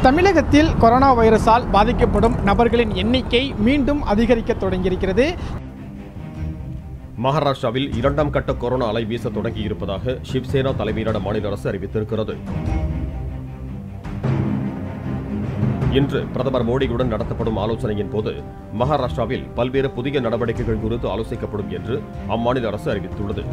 தமிழகத்தில் கொரோனா வைரஸால் பாதிக்கப்படும் நபர்களின் எண்ணிக்கை மீண்டும் அதிகரிக்க தொடங்கியிருக்கிறது மகாராஷ்டிராவில் இரண்டாம் கட்ட கொரோனா அலை வீச தொடங்கியிருப்பதாக சிவ்சேனா தலைமையிலான மாநில அரசு அறிவித்திருக்கிறது இன்று பிரதமர் மோடியுடன் நடத்தப்படும் ஆலோசனையின் போது மகாராஷ்டிராவில் பல்வேறு புதிய நடவடிக்கைகள் குறித்து ஆலோசிக்கப்படும் என்று அம்மாநில அரசு அறிவித்துள்ளது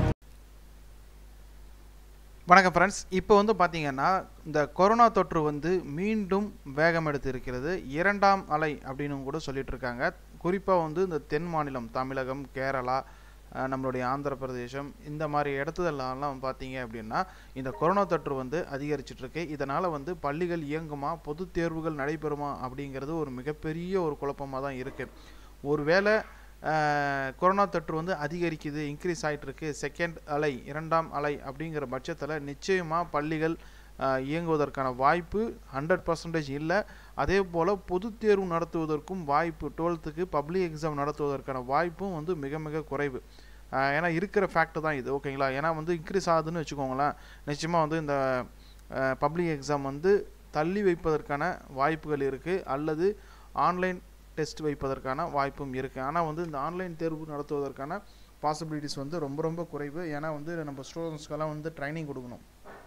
வணக்கம் ஃப்ரெண்ட்ஸ் இப்போ வந்து பார்த்தீங்கன்னா இந்த கொரோனா தொற்று வந்து மீண்டும் வேகம் எடுத்து இருக்கிறது இரண்டாம் அலை அப்படின்னு கூட சொல்லிட்டு இருக்காங்க குறிப்பாக வந்து இந்த தென் மாநிலம் தமிழகம் கேரளா அஹ், நம்மளுடைய ஆந்திர பிரதேசம் இந்த மாதிரி இடத்துலலாம் பார்த்தீங்க அப்படின்னா இந்த கொரோனா தொற்று வந்து அதிகரிச்சிட்டு இருக்கு இதனால் வந்து பள்ளிகள் இயங்குமா பொது தேர்வுகள் நடைபெறுமா அப்படிங்கிறது ஒரு மிகப்பெரிய ஒரு குழப்பமாக தான் இருக்குது ஒருவேளை அஹ், கொரோனா தொற்று வந்து அதிகரிக்குது இன்க்ரீஸ் ஆகிட்டு இருக்கு செகண்ட் அலை இரண்டாம் அலை அப்படிங்கிற பட்சத்தில் நிச்சயமாக பள்ளிகள் அஹ், இயங்குவதற்கான வாய்ப்பு ஹண்ட்ரட் பர்சன்டேஜ் இல்லை அதே போல் பொது தேர்வு நடத்துவதற்கும் வாய்ப்பு டுவெல்த்துக்கு பப்ளிக் எக்ஸாம் நடத்துவதற்கான வாய்ப்பும் வந்து மிக மிக குறைவு அஹ், ஏன்னா இருக்கிற ஃபேக்ட் தான் இது ஓகேங்களா ஏன்னா வந்து இன்க்ரீஸ் ஆகுதுன்னு வச்சுக்கோங்களேன் நிச்சயமாக வந்து இந்த பப்ளிக் எக்ஸாம் வந்து தள்ளி வைப்பதற்கான வாய்ப்புகள் இருக்குது அல்லது ஆன்லைன் டெஸ்ட் வைப்பதற்கான வாய்ப்பும் இருக்குது ஆனால் வந்து இந்த ஆன்லைன் தேர்வு நடத்துவதற்கான பாசிபிலிட்டிஸ் வந்து ரொம்ப ரொம்ப குறைவு ஏன்னா வந்து நம்ம ஸ்டூடெண்ட்ஸ்க்கெல்லாம் வந்து ட்ரைனிங் கொடுக்கணும்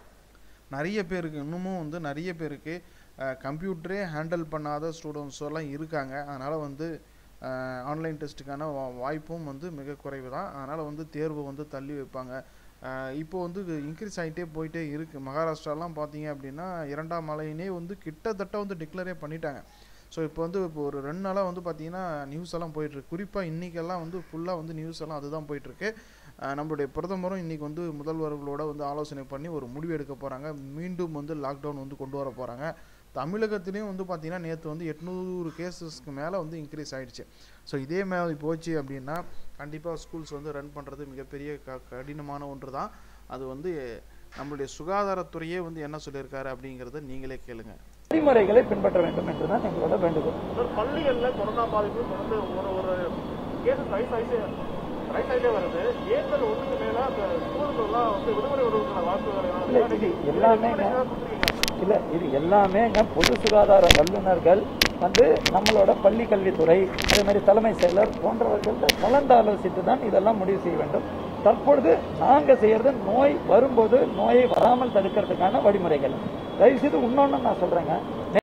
நிறைய பேருக்கு இன்னமும் வந்து நிறைய பேருக்கு கம்ப்யூட்டரே ஹேண்டில் பண்ணாத ஸ்டூடெண்ட்ஸ் எல்லாம் இருக்காங்க அதனால் வந்து ஆன்லைன் டெஸ்ட்டுக்கான வா- வாய்ப்பும் வந்து மிக குறைவு தான் அதனால் வந்து தேர்வு வந்து தள்ளி வைப்பாங்க அஹ் இப்போ வந்து இன்க்ரீஸ் ஆகிட்டே போயிட்டே இருக்குது மகாராஷ்டிராலாம் பார்த்தீங்க அப்படின்னா இரண்டாம் அலையினே வந்து கிட்டத்தட்ட வந்து டிக்ளரே பண்ணிட்டாங்க ஸோ இப்போ வந்து இப்போ ஒரு ரெண்டு நாளாக வந்து பார்த்தீங்கன்னா நியூஸ் எல்லாம் போயிட்டுருக்கு குறிப்பாக இன்றைக்கெல்லாம் வந்து ஃபுல்லாக வந்து நியூஸ் எல்லாம் அதுதான் போயிட்டுருக்கு அஹ் நம்மளுடைய பிரதமரும் இன்றைக்கி வந்து முதல்வர்களோட வந்து ஆலோசனை பண்ணி ஒரு முடிவு எடுக்க போகிறாங்க மீண்டும் வந்து லாக்டவுன் வந்து கொண்டு வர போகிறாங்க தமிழகத்துலேயும் வந்து பார்த்திங்கன்னா நேற்று வந்து எட்நூறு கேசஸ்க்கு மேலே வந்து இன்க்ரீஸ் ஆயிடுச்சு ஸோ இதே மாதிரி போச்சு அப்படின்னா கண்டிப்பாக ஸ்கூல்ஸ் வந்து ரன் பண்ணுறது மிகப்பெரிய க கடினமான ஒன்று தான் அது வந்து நம்மளுடைய சுகாதாரத்துறையே வந்து என்ன சொல்லியிருக்காரு அப்படிங்கிறத நீங்களே கேளுங்க வழிமுறைகளை பின்பற்ற வேண்டும் என்றுதான் எங்களோட வேண்டுகோள் சார் பள்ளிகள்ல கொரோனா பாதிப்பு தொடர்ந்து ஒரு ஒரு கேஸ் ரைஸ் ஆயிட்டே ரைஸ் ஆயிட்டே வருது ஏப்ரல் ஒண்ணுக்கு மேல அந்த ஸ்கூலுக்கெல்லாம் வந்து விடுமுறை விடுவதற்கான வாய்ப்புகள் இல்ல, இது எல்லாமேங்க. இல்ல இது எல்லாமேங்க பொது சுகாதார வல்லுநர்கள் வந்து நம்மளோட பள்ளி கல்வித்துறை அதே மாதிரி தலைமை செயலர் போன்றவர்கள் கலந்து ஆலோசித்து தான் இதெல்லாம் முடிவு செய்ய வேண்டும் தற்பொழுது நாங்க செய்யறது நோய் வரும்போது நோயை வராமல் தடுக்கிறதுக்கான வழிமுறைகள் தயவுசெய்து இன்னொன்னு நான் சொல்றேங்க